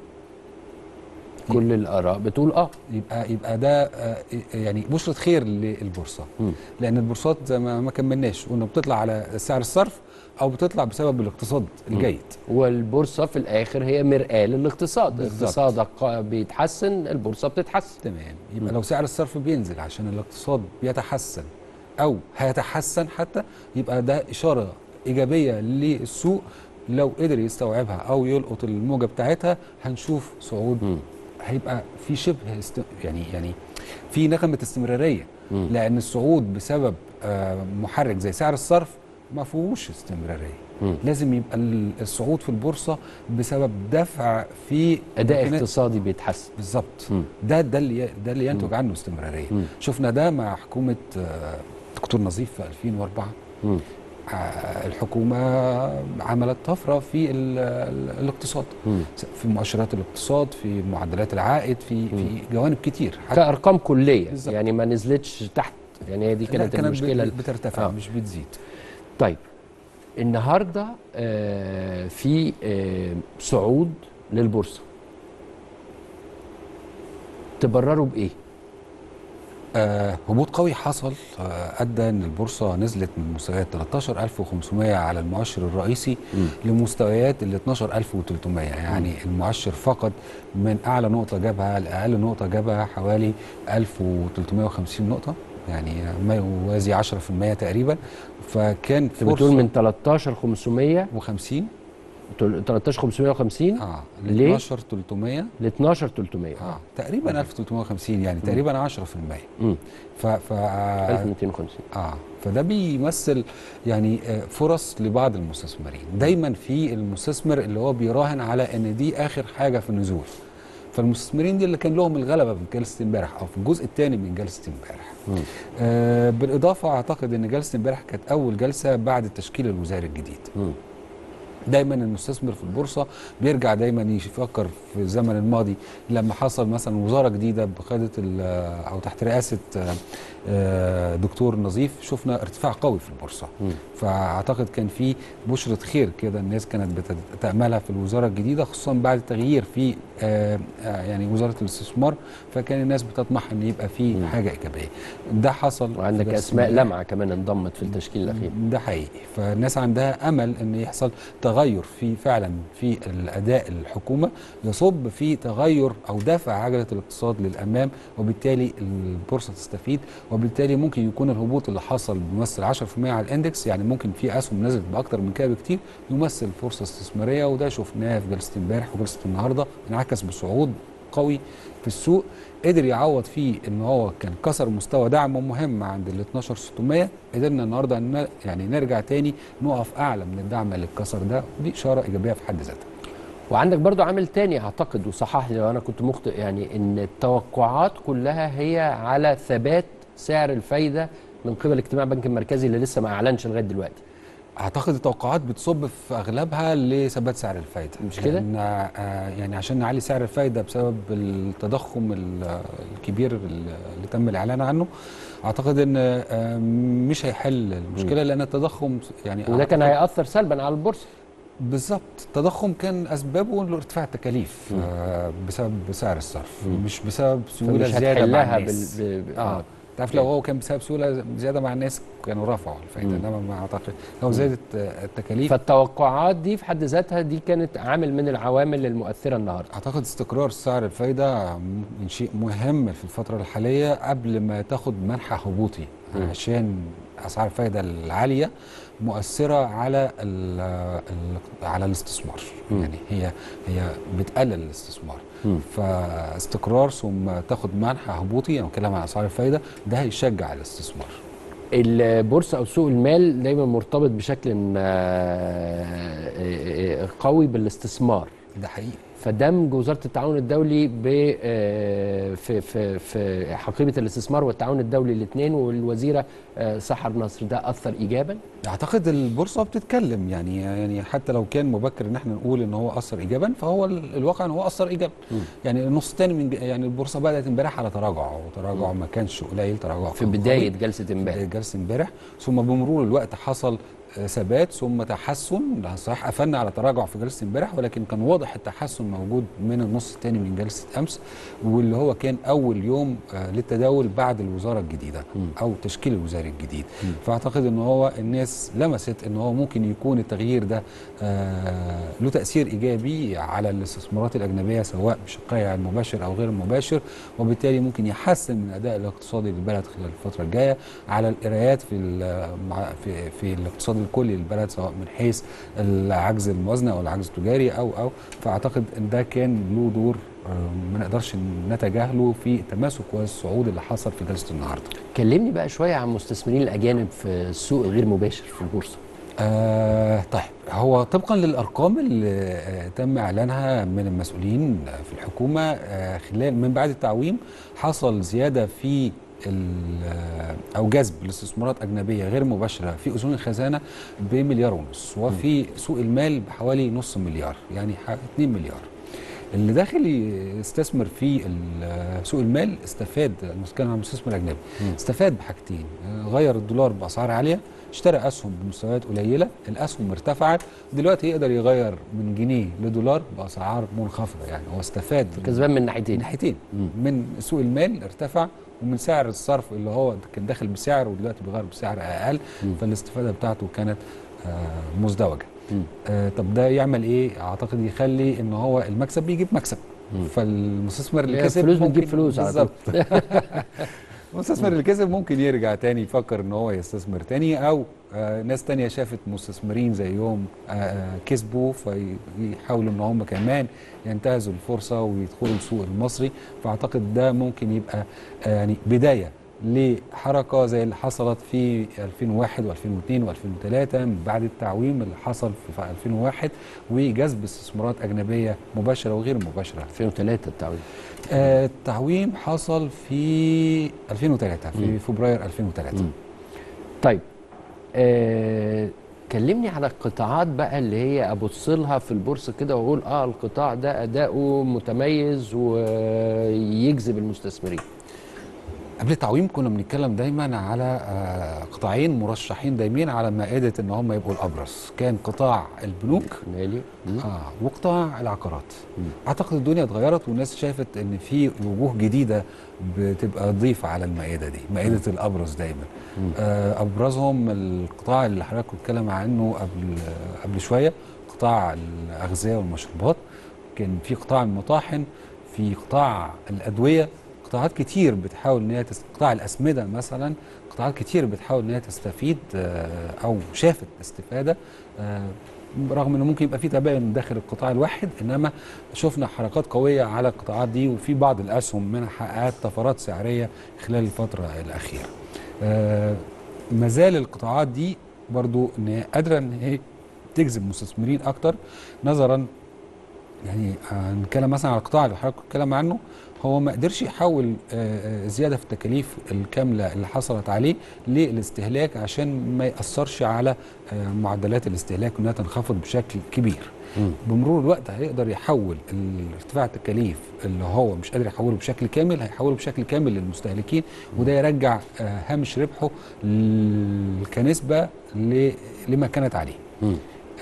كل الاراء بتقول اه يبقى يبقى ده آه، يعني بشرة خير للبورصة مم. لأن البورصات زي ما ما كملناش قلنا بتطلع على سعر الصرف أو بتطلع بسبب الاقتصاد الجيد والبورصه في الاخر هي مرآة للاقتصاد بالظبط. اقتصادك قا- بيتحسن البورصه بتتحسن تمام يبقى مم. لو سعر الصرف بينزل عشان الاقتصاد بيتحسن أو هيتحسن حتى يبقى ده إشارة إيجابية للسوق لو قدر يستوعبها أو يلقط الموجة بتاعتها هنشوف صعود مم. هيبقى في شبه است... يعني يعني في نغمه استمراريه مم. لان الصعود بسبب آه، محرك زي سعر الصرف ما فيهوش استمراريه مم. لازم يبقى ال- الصعود في البورصه بسبب دفع في اداء ماكينات- اقتصادي بيتحسن بالظبط مم. ده ده اللي ده اللي ينتج عنه استمراريه مم. شفنا ده مع حكومه آه، دكتور نظيف في 2004 مم. آه، الحكومه عملت طفره في ال- ال- الاقتصاد مم. في مؤشرات الاقتصاد في معدلات العائد في في جوانب كتير حتى كارقام كليه بالظبط. يعني ما نزلتش تحت يعني هي دي لا، كانت المشكله بت- بترتفع آه. مش بتزيد طيب النهارده آه في آه صعود للبورصه تبرروا بايه؟ آه هبوط قوي حصل آه ادى ان البورصه نزلت من مستويات 13500 على المؤشر الرئيسي مم. لمستويات ال 12300 يعني المؤشر فقد من اعلى نقطه جابها لاقل نقطه جابها حوالي 1350 نقطه يعني ما يوازي 10% تقريبا فكان انت بتقول من 13500 و50 تل- 13550 اه ليه؟ 12 300 ل 12300 اه تقريبا 1350 يعني تقريبا 10% امم ف ف 1250 اه فده بيمثل يعني آه، فرص لبعض المستثمرين دايما في المستثمر اللي هو بيراهن على ان دي اخر حاجه في النزول فالمستثمرين دي اللي كان لهم الغلبه في جلسه امبارح او في الجزء الثاني من جلسه امبارح آه بالاضافه اعتقد ان جلسه امبارح كانت اول جلسه بعد التشكيل الوزاري الجديد مم. دايما المستثمر في البورصه بيرجع دايما يفكر في الزمن الماضي لما حصل مثلا وزاره جديده بقياده ال- او تحت رئاسه آه، آه، دكتور نظيف شفنا ارتفاع قوي في البورصه مم. فاعتقد كان في بشره خير كده الناس كانت بتاملها في الوزاره الجديده خصوصا بعد التغيير في آه، آه، يعني وزاره الاستثمار فكان الناس بتطمح ان يبقى في مم. حاجه ايجابيه ده حصل في وعندك جلسة اسماء امبارح. لمعه كمان انضمت في التشكيل الاخير ده حقيقي فالناس عندها امل ان يحصل تغير في فعلا في الاداء الحكومه يصب في تغير او دفع عجله الاقتصاد للامام وبالتالي البورصه تستفيد وبالتالي ممكن يكون الهبوط اللي حصل بيمثل 10% على الاندكس يعني ممكن في اسهم نزلت باكتر من كده بكتير يمثل فرصه استثماريه وده شفناه في جلسه امبارح وجلسه النهارده انعكس بصعود قوي في السوق قدر يعوض فيه ان هو كان كسر مستوى دعم مهم عند ال 12600 قدرنا النهارده ان يعني نرجع تاني نقف اعلى من الدعم اللي اتكسر ده ودي اشاره ايجابيه في حد ذاتها وعندك برضو عامل تاني اعتقد وصحح لي لو انا كنت مخطئ يعني ان التوقعات كلها هي على ثبات سعر الفايده من قبل اجتماع البنك المركزي اللي لسه ما اعلنش لغايه دلوقتي اعتقد التوقعات بتصب في اغلبها لثبات سعر الفايده مش كده؟ لأن، آه، يعني عشان نعلي سعر الفايده بسبب التضخم ال- الكبير اللي تم الاعلان عنه اعتقد ان آه، مش هيحل المشكله لان التضخم يعني وده كان أعتقد- هياثر سلبا على البورصه بالظبط التضخم كان اسبابه إنه ارتفاع التكاليف مم. آه بسبب سعر الصرف مم. مش بسبب سيوله فمش زياده مع هتحلها الناس بال... ب... ب... اه تعرف لو هو كان بسبب سيوله زياده مع الناس كانوا رفعوا الفائده مم. انما ما اعتقد لو زادت آه، التكاليف فالتوقعات دي في حد ذاتها دي كانت عامل من العوامل المؤثره النهارده اعتقد استقرار سعر الفايده من شيء مهم في الفتره الحاليه قبل ما تاخد منحى هبوطي مم. عشان اسعار الفايده العاليه مؤثره على ال ال على الاستثمار مم. يعني هي هي بتقلل الاستثمار مم. فاستقرار ثم تاخد منحى هبوطي انا بتكلم عن اسعار الفايده ده هيشجع الاستثمار البورصه او سوق المال دايما مرتبط بشكل آه، قوي بالاستثمار ده حقيقي فدمج وزاره التعاون الدولي ب آه، في في في حقيبه الاستثمار والتعاون الدولي الاثنين والوزيره آه، سحر نصر ده اثر ايجابا اعتقد البورصه بتتكلم يعني يعني حتى لو كان مبكر ان احنا نقول ان هو اثر ايجابا فهو ال- الواقع ان هو اثر ايجابا مم. يعني النص الثاني من يعني البورصه بدات امبارح على تراجع وتراجع ما كانش قليل تراجع في كان بدايه قوي. جلسه امبارح بدايه جلسه امبارح ثم بمرور الوقت حصل آه، ثبات ثم تحسن صحيح قفلنا على تراجع في جلسه امبارح ولكن كان واضح التحسن موجود من النص الثاني من جلسه امس واللي هو كان اول يوم آه، للتداول بعد الوزاره الجديده مم. او تشكيل الوزاري الجديد مم. فاعتقد ان هو الناس لمست ان هو ممكن يكون التغيير ده آه له تاثير ايجابي على الاستثمارات الاجنبيه سواء بشقها المباشر او غير المباشر وبالتالي ممكن يحسن من الاداء الاقتصادي للبلد خلال الفتره الجايه على القرايات في ال- مع- في في الاقتصاد الكلي للبلد سواء من حيث العجز الموازنه او العجز التجاري او او فاعتقد ان ده كان له دور آه، ما نقدرش نتجاهله في التماسك والصعود اللي حصل في جلسه النهارده. كلمني بقى شويه عن المستثمرين الاجانب في السوق الغير مباشر في البورصه آه طيب هو طبقا للارقام اللي آه تم اعلانها من المسؤولين آه، في الحكومه آه خلال من بعد التعويم حصل زياده في ال- آه، او جذب لاستثمارات اجنبيه غير مباشره في اذون الخزانه بمليار ونص وفي سوق المال بحوالي نص مليار يعني ح- 2 مليار اللي داخل يستثمر في ال- سوق المال استفاد المسكن عن المستثمر الاجنبي مم. استفاد بحاجتين غير الدولار باسعار عاليه اشترى اسهم بمستويات قليله الاسهم ارتفعت دلوقتي يقدر يغير من جنيه لدولار باسعار منخفضه يعني هو استفاد من كسبان من من ناحيتين ناحيتين مم. من سوق المال ارتفع ومن سعر الصرف اللي هو كان داخل بسعر ودلوقتي بيغير بسعر اقل مم. فالاستفاده بتاعته كانت آه، مزدوجه مم. آه، طب ده يعمل ايه اعتقد يخلي ان هو المكسب بيجيب مكسب مم. فالمستثمر اللي هي كسب فلوس ممكن- بتجيب فلوس على طول. بالظبط المستثمر اللي كسب ممكن يرجع تاني يفكر ان هو يستثمر تاني او آه ناس تانية شافت مستثمرين زيهم آه آه كسبوا فيحاولوا ان هم كمان ينتهزوا الفرصة ويدخلوا السوق المصري فاعتقد ده ممكن يبقى آه يعني بداية لحركة زي اللي حصلت في 2001 و2002 و2003 من بعد التعويم اللي حصل في 2001 وجذب استثمارات أجنبية مباشرة وغير مباشرة 2003 التعويم آه، التعويم حصل في 2003 في فبراير 2003 مم. طيب آه كلمني على القطاعات بقى اللي هي ابص لها في البورصه كده واقول اه القطاع ده اداؤه متميز ويجذب المستثمرين قبل التعويم كنا بنتكلم دايما على آه، قطاعين مرشحين دايما على مائده ان هم يبقوا الابرز كان قطاع البنوك مالي مم. اه وقطاع العقارات اعتقد الدنيا اتغيرت والناس شافت ان في وجوه جديده بتبقى ضيفه على المائده دي مائده الابرز دايما آه ابرزهم القطاع اللي حضرتك كنت بتتكلم عنه قبل قبل شويه قطاع الاغذيه والمشروبات كان في قطاع المطاحن في قطاع الادويه قطاعات كتير بتحاول ان هي تست... قطاع الاسمده مثلا قطاعات كتير بتحاول ان هي تستفيد آه، او شافت استفاده آه، رغم انه ممكن يبقى في تباين داخل القطاع الواحد انما شفنا حركات قويه على القطاعات دي وفي بعض الاسهم منها حققت طفرات سعريه خلال الفتره الاخيره. آه، مازال القطاعات دي برضو ان هي قادره ان هي تجذب مستثمرين اكتر نظرا يعني آه، نتكلم مثلا على القطاع اللي حضرتك بتتكلم عنه هو ما قدرش يحول آه، آه، زياده في التكاليف الكامله اللي حصلت عليه للاستهلاك عشان ما ياثرش على آه، معدلات الاستهلاك وانها تنخفض بشكل كبير. مم. بمرور الوقت هيقدر يحول ارتفاع التكاليف اللي هو مش قادر يحوله بشكل كامل هيحوله بشكل كامل للمستهلكين وده يرجع آه، هامش ربحه ل- كنسبه ل- لما كانت عليه. مم.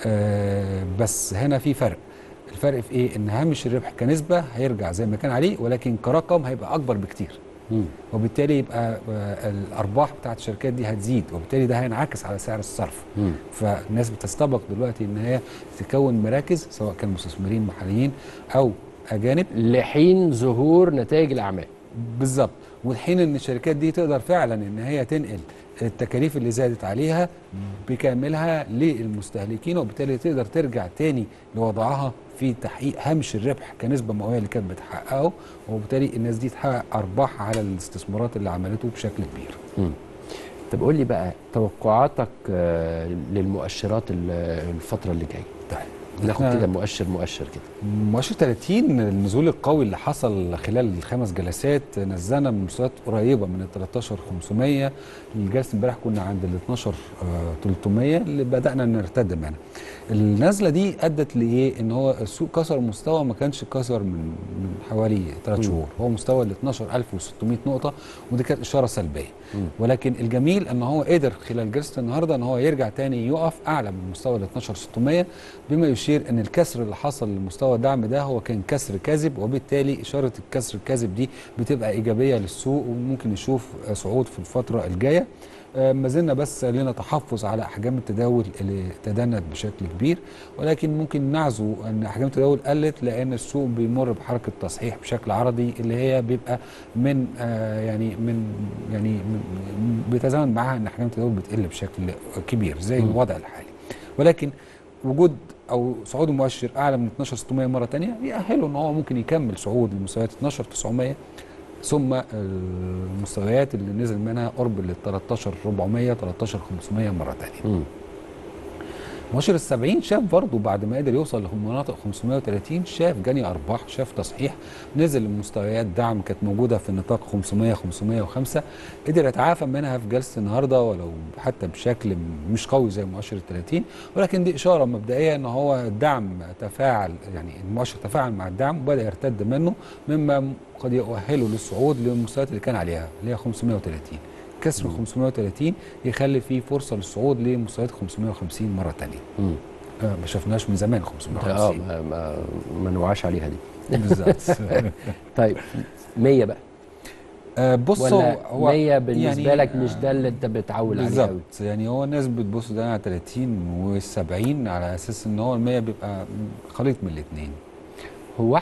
آه، بس هنا في فرق الفرق في ايه ان هامش الربح كنسبه هيرجع زي ما كان عليه ولكن كرقم هيبقى اكبر بكتير مم. وبالتالي يبقى آه، الارباح بتاعت الشركات دي هتزيد وبالتالي ده هينعكس على سعر الصرف مم. فالناس بتستبق دلوقتي ان هي تكون مراكز سواء كانوا مستثمرين محليين او اجانب لحين ظهور نتائج الاعمال بالظبط والحين ان الشركات دي تقدر فعلا ان هي تنقل التكاليف اللي زادت عليها بكاملها للمستهلكين وبالتالي تقدر ترجع تاني لوضعها في تحقيق هامش الربح كنسبه مئويه اللي كانت بتحققه وبالتالي الناس دي تحقق ارباح على الاستثمارات اللي عملته بشكل كبير. مم. طب قول لي بقى توقعاتك آه، للمؤشرات ال- الفتره اللي جايه طيب ناخد إحنا- كده مؤشر مؤشر كده مؤشر 30 النزول القوي اللي حصل خلال الخمس جلسات نزلنا من مستويات قريبه من ال 13500 الجلسه امبارح كنا عند ال 12300 اللي بدانا نرتد منها. النزله دي ادت لايه؟ ان هو السوق كسر مستوى ما كانش كسر من من حوالي ثلاث شهور، هو مستوى ال 12600 نقطه ودي كانت اشاره سلبيه. ولكن الجميل ان هو قدر خلال جلسه النهارده ان هو يرجع تاني يقف اعلى من مستوى ال 12600 بما يشير ان الكسر اللي حصل لمستوى الدعم ده هو كان كسر كاذب وبالتالي اشاره الكسر الكاذب دي بتبقى ايجابيه للسوق وممكن نشوف صعود في الفتره الجايه آه، ما زلنا بس لنا تحفظ على احجام التداول اللي تدنت بشكل كبير ولكن ممكن نعزو ان احجام التداول قلت لان السوق بيمر بحركه تصحيح بشكل عرضي اللي هي بيبقى من آه يعني من يعني من بيتزامن معاها ان احجام التداول بتقل بشكل كبير زي الوضع الحالي ولكن وجود او صعود المؤشر اعلى من 12600 مره ثانيه يأهله ان هو ممكن يكمل صعود لمستويات 12900 ثم المستويات اللي نزل منها قرب لل 13400 13500 مره ثانيه. مم. مؤشر ال 70 شاف برضه بعد ما قدر يوصل لمناطق 530 شاف جني ارباح شاف تصحيح نزل لمستويات دعم كانت موجوده في نطاق 500 505 قدر يتعافى منها في جلسه النهارده ولو حتى بشكل مش قوي زي مؤشر ال 30 ولكن دي اشاره مبدئيه ان هو الدعم تفاعل يعني المؤشر تفاعل مع الدعم وبدا يرتد منه مما قد يؤهله للصعود للمستويات اللي كان عليها اللي هي 530 كسر 530 يخلي فيه فرصه للصعود لمستويات 550 مره ثانيه مم. آه ما شفناش من زمان اه 550 ما ما, ما نوعاش عليها دي بالظبط طيب 100 بقى آه بص ولا هو 100 بالنسبه يعني لك مش ده اللي انت بتعول عليه قوي بالظبط يعني هو الناس بتبص ده على 30 و70 على اساس ان هو ال 100 بيبقى خليط من الاثنين هو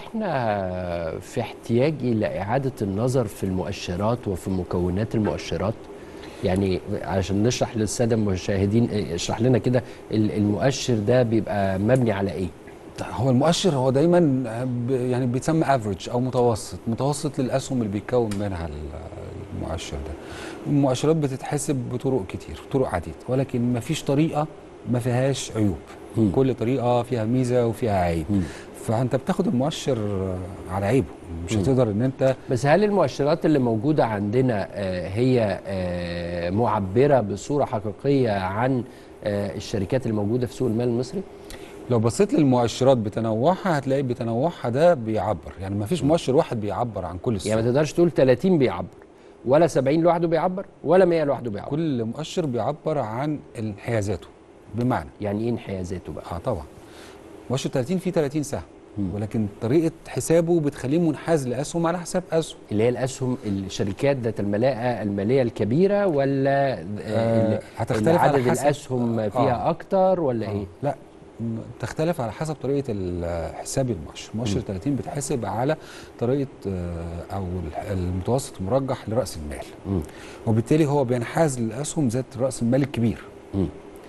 احنا في احتياج الى اعاده النظر في المؤشرات وفي مكونات المؤشرات يعني عشان نشرح للساده المشاهدين إيه، اشرح لنا كده ال- المؤشر ده بيبقى مبني على ايه هو المؤشر هو دايما ب- يعني بيتسمى افريج او متوسط متوسط للاسهم اللي بيتكون منها ال- المؤشر ده المؤشرات بتتحسب بطرق كتير طرق عديده ولكن ما فيش طريقه ما فيهاش عيوب مم. كل طريقه فيها ميزه وفيها عيب مم. فانت بتاخد المؤشر على عيبه مش مم. هتقدر ان انت بس هل المؤشرات اللي موجوده عندنا آه، هي آه، معبره بصوره حقيقيه عن آه، الشركات الموجوده في سوق المال المصري لو بصيت للمؤشرات بتنوعها هتلاقي بتنوعها ده بيعبر يعني ما فيش مؤشر واحد بيعبر عن كل السوق يعني ما تقدرش تقول 30 بيعبر ولا 70 لوحده بيعبر ولا 100 لوحده بيعبر كل مؤشر بيعبر عن انحيازاته بمعنى يعني ايه انحيازاته بقى اه طبعا مؤشر 30 فيه 30 سهم مم. ولكن طريقه حسابه بتخليه منحاز لاسهم على حساب اسهم اللي هي الاسهم الشركات ذات الملاءه الماليه الكبيره ولا آه، آه هتختلف على عدد حسب- الاسهم فيها آه. اكتر ولا آه. ايه لا م- تختلف على حسب طريقه ال- حساب المؤشر مؤشر مم. 30 بتحسب على طريقه آه، او الح- المتوسط المرجح لراس المال مم. وبالتالي هو بينحاز للاسهم ذات راس المال الكبير مم.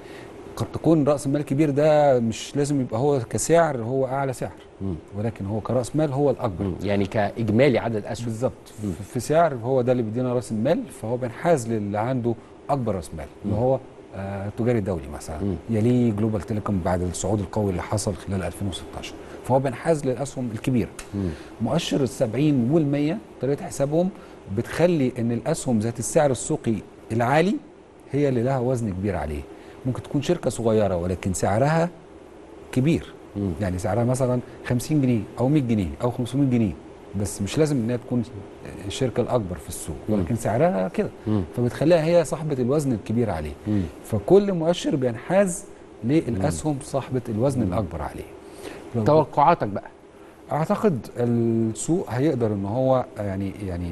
قد تكون راس المال الكبير ده مش لازم يبقى هو كسعر هو اعلى سعر مم. ولكن هو كراس مال هو الاكبر مم. يعني كاجمالي عدد اسهم بالظبط مم. في- في سعر هو ده اللي بيدينا راس المال فهو بينحاز للي عنده اكبر راس مال اللي مم. هو آه، التجاري الدولي مثلا مم. يليه جلوبال تيليكوم بعد الصعود القوي اللي حصل خلال 2016 فهو بينحاز للاسهم الكبيره مم. مؤشر ال 70 وال 100 طريقه حسابهم بتخلي ان الاسهم ذات السعر السوقي العالي هي اللي لها وزن كبير عليه ممكن تكون شركه صغيره ولكن سعرها كبير مم. يعني سعرها مثلا 50 جنيه او 100 جنيه او 500 جنيه بس مش لازم انها تكون الشركه الاكبر في السوق مم. ولكن سعرها كده مم. فبتخليها هي صاحبه الوزن الكبير عليه مم. فكل مؤشر بينحاز للاسهم صاحبه الوزن الاكبر عليه لو- توقعاتك بقى اعتقد السوق هيقدر ان هو يعني يعني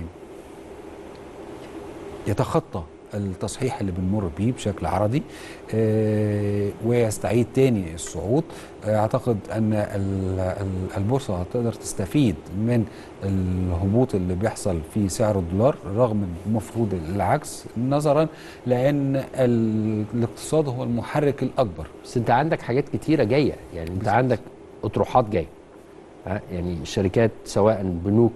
يتخطى التصحيح اللي بنمر بيه بشكل عرضي آه، ويستعيد تاني الصعود آه، اعتقد ان ال- ال- البورصه هتقدر تستفيد من الهبوط اللي بيحصل في سعر الدولار رغم ان المفروض العكس نظرا لان ال- الاقتصاد هو المحرك الاكبر بس انت عندك حاجات كتيره جايه يعني انت عندك اطروحات جايه ها؟ يعني الشركات سواء بنوك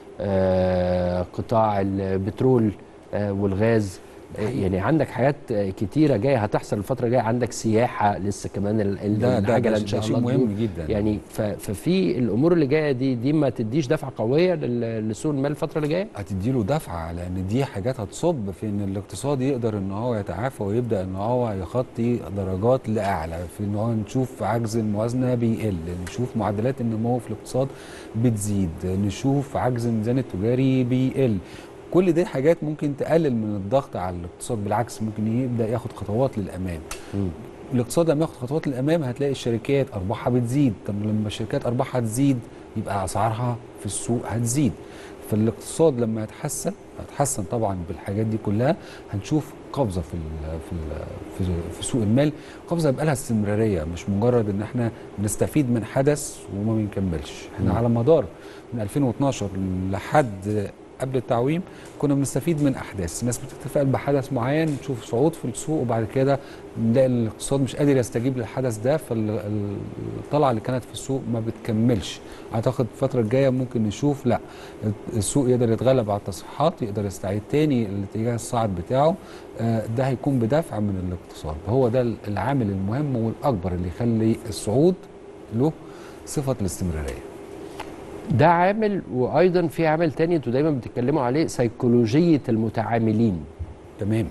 آه، قطاع البترول آه، والغاز آه، يعني عندك حاجات آه، كتيره جايه هتحصل الفتره الجايه عندك سياحه لسه كمان ال- ال- ده ده, العجله ده, ان شاء ده الله شيء تدور. مهم جدا يعني ف- ففي الامور اللي جايه دي دي ما تديش دفعه قويه لل- لسوق المال الفتره اللي جايه هتديله دفعه لان دي حاجات هتصب في ان الاقتصاد يقدر ان هو يتعافى ويبدا ان هو يخطي درجات لاعلى في ان هو نشوف عجز الموازنه بيقل نشوف معدلات النمو في الاقتصاد بتزيد نشوف عجز الميزان التجاري بيقل كل دي حاجات ممكن تقلل من الضغط على الاقتصاد بالعكس ممكن يبدا ياخد خطوات للامام الاقتصاد لما ياخد خطوات للامام هتلاقي الشركات ارباحها بتزيد طب لما الشركات ارباحها تزيد يبقى اسعارها في السوق هتزيد فالاقتصاد لما يتحسن هتحسن طبعا بالحاجات دي كلها هنشوف قفزه في ال في ال في, في سوق المال قفزه يبقى لها استمراريه مش مجرد ان احنا بنستفيد من حدث وما بنكملش احنا مم. على مدار من 2012 لحد قبل التعويم كنا بنستفيد من احداث الناس بتتفائل بحدث معين نشوف صعود في السوق وبعد كده نلاقي الاقتصاد مش قادر يستجيب للحدث ده فالطلعه اللي كانت في السوق ما بتكملش اعتقد الفتره الجايه ممكن نشوف لا السوق يقدر يتغلب على التصحيحات يقدر يستعيد تاني الاتجاه الصاعد بتاعه آه، ده هيكون بدفع من الاقتصاد هو ده العامل المهم والاكبر اللي يخلي الصعود له صفه الاستمراريه ده عامل وايضا في عامل تاني انتوا دايما بتتكلموا عليه سيكولوجيه المتعاملين تمام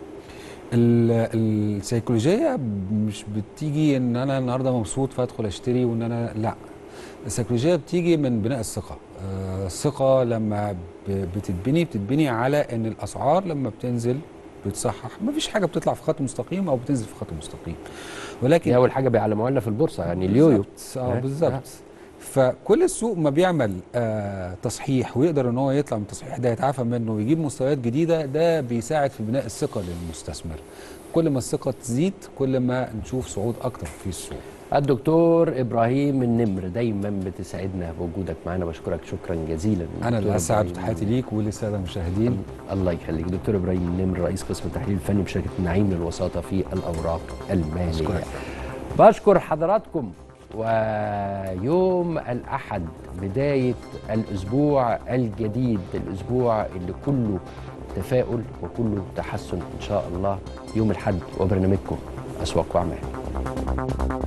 ال- السيكولوجيه مش بتيجي ان انا النهارده مبسوط فادخل اشتري وان انا لا السيكولوجيه بتيجي من بناء الثقه آه، الثقه لما ب- بتتبني بتتبني على ان الاسعار لما بتنزل بتصحح مفيش حاجه بتطلع في خط مستقيم او بتنزل في خط مستقيم ولكن دي اول حاجه بيعلموها لنا في البورصه يعني اليويو بالظبط، اه آه، بالظبط فكل السوق ما بيعمل آه تصحيح ويقدر ان هو يطلع من التصحيح ده يتعافى منه ويجيب مستويات جديده ده بيساعد في بناء الثقه للمستثمر كل ما الثقه تزيد كل ما نشوف صعود اكتر في السوق الدكتور ابراهيم النمر دايما بتسعدنا بوجودك معانا بشكرك شكرا جزيلا انا دكتور اللي اسعد إبراهيم تحياتي ليك وللساده المشاهدين الله يخليك دكتور ابراهيم النمر رئيس قسم التحليل الفني بشركه نعيم للوساطه في الاوراق الماليه أشكرك. بشكر حضراتكم ويوم الاحد بدايه الاسبوع الجديد الاسبوع اللي كله تفاؤل وكله تحسن ان شاء الله يوم الاحد وبرنامجكم اسواق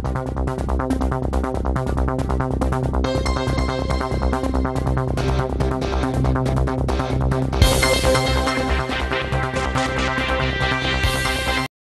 واعمال